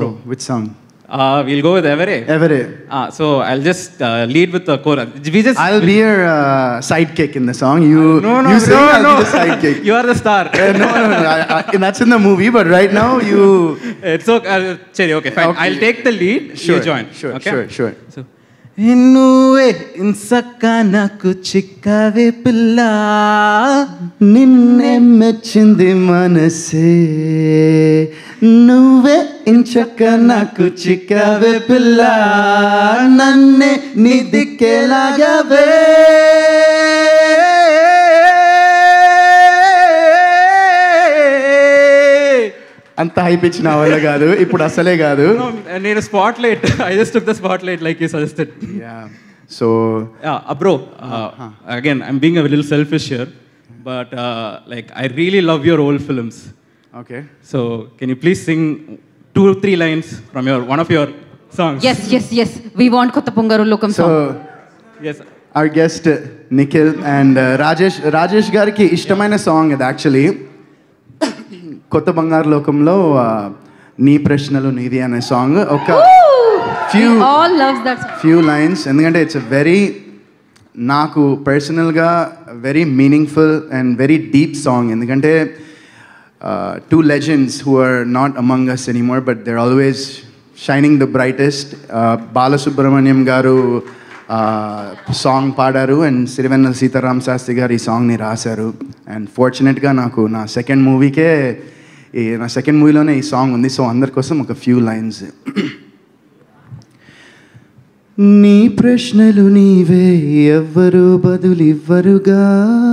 Bro which song Uh, we'll go with Evere. ఎవరే Uh, so I'll just uh, lead with the chorus. We just. I'll be your uh, sidekick in the song. You, no, no, you sing, no, I'll no. be the sidekick. you are the star. Uh, no, no, no, I, I, that's in the movie, but right now you. it's okay. Uh, Cherry, okay, fine. Okay. I'll take the lead. Sure, You join. sure, okay? sure, sure. So. నువ్వే ఇంసక్క నాకు చిక్కవే పిల్ల నిన్నే మెచ్చింది మనసే నువ్వే ఇంచక్క నాకు చిక్కవే పిల్ల నన్నే నీ దిక్కేలాగవే అంత హైప్ ఇచ్చిన వల్ల కాదు ఇప్పుడు అసలే కాదు No, నేను spotlight I just took the spotlight like you suggested so Yeah, uh, bro. Uh, Again, I'm being a little selfish here, but uh, like I really love your old films. Okay So can you please sing two, three lines from your one of your songs? Yes yes yes we want కొత్త పొంగారు లోకం so song Yes. our guest uh, Nikhil and uh, Rajesh Rajesh గారికి ఇష్టమైన song ఇది actually కొత్త బంగారు లోకంలో uh, నీ ప్రశ్నలు నీది అనే సాంగ్ ఒక few all loves that few lines ఎందుకంటే ఇట్స్ వెరీ నాకు పర్సనల్గా very meaningful and very deep song ఎందుకంటే two legends who are not among us anymore but they're always shining the brightest Balasubrahmanyam garu song పాడారు అండ్ సిరివెన్నెల సీతారాం శాస్త్రి గారు ఈ సాంగ్ని రాశారు అండ్ ఫార్చునేట్గా నాకు నా సెకండ్ మూవీకే ఈ నా సెకండ్ మూవీలోనే ఈ సాంగ్ ఉంది సో అందరి కోసం ఒక ఫ్యూ లైన్స్ నీ ప్రశ్నలు నీవే ఎవ్వరు బదులివ్వరుగా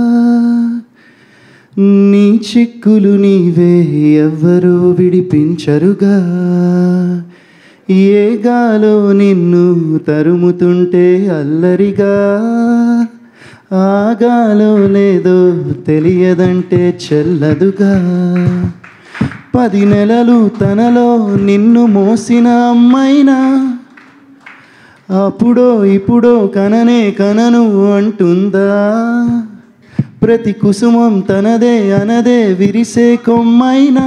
నీ చిక్కులు నీవే ఎవ్వరు విడిపించరుగా ఏ గాలో నిన్ను తరుముతుంటే అల్లరిగా ఆగాలో లేదో తెలియదంటే చెల్లదుగా పది నెలలు తనలో నిన్ను మోసిన అమ్మైనా అప్పుడో ఇప్పుడో కననే కనను అంటుందా ప్రతి కుసుమం తనదే అనదే విరిసే కొమ్మైనా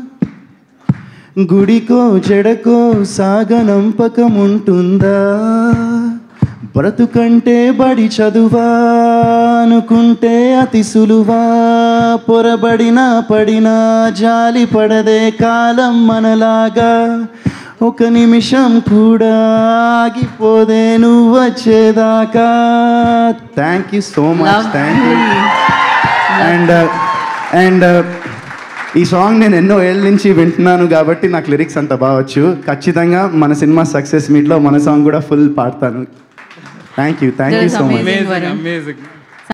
గుడికో జడకో సాగనంపకముంటుందా బ్రతుకంటే బడి చదువా అనుకుంటే అతి సులువా పొరబడినా పడినా జాలి పడదే కాలం మనలాగా ఒక నిమిషం కూడా ఆగిపోదే నువ్వు వచ్చేదాకా thank you so much thank you and and ఈ సాంగ్ నేను ఎన్నో ఏళ్ళ నుంచి వింటున్నాను కాబట్టి నాకు లిరిక్స్ అంత బాగొచ్చు ఖచ్చితంగా మన సినిమా సక్సెస్ మీట్లో మన సాంగ్ కూడా ఫుల్ పాడతాను thank you thank you so much Amazing, Amazing, Varun. amazing.